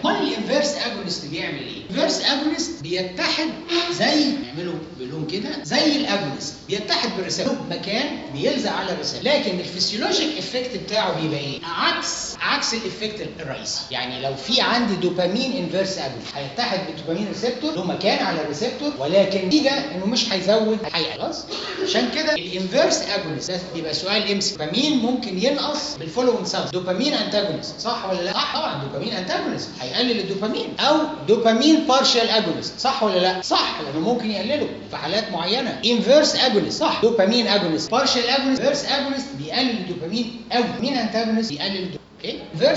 امال الانفيرس اجونست بيعمل ايه الانفيرس اجونست بيتحد زي نعمله بلون كده زي الاجونست بيتحد بالريسبتور مكان بيلزق على الريسبتور لكن الفسيولوجيك افكت بتاعه بيبقى ايه عكس عكس الافكت الرئيسي يعني لو في عندي دوبامين انفيرس اجونست هيتحد بالدوبامين ريسبتور له مكان على الريسبتور ولكن نتيجه انه مش هيزود هيقل خلاص عشان كده الانفيرس اجونست ده يبقى سؤال امسك دوبامين ممكن ينقص بالفولوينج سبب دوبامين انتاجونست صح ولا لا صح طبعا دوبامين انتاجونست هيقلل الدوبامين او دوبامين بارشال اجونست صح ولا لا صح لانه ممكن يقلله في حالات معينه انفيرس اجونست صح دوبامين اجونست بارشال اجونست انفيرس اجونست بيقلل الدوبامين قوي مين انتاجونست بيقلل الدوبامين اوكي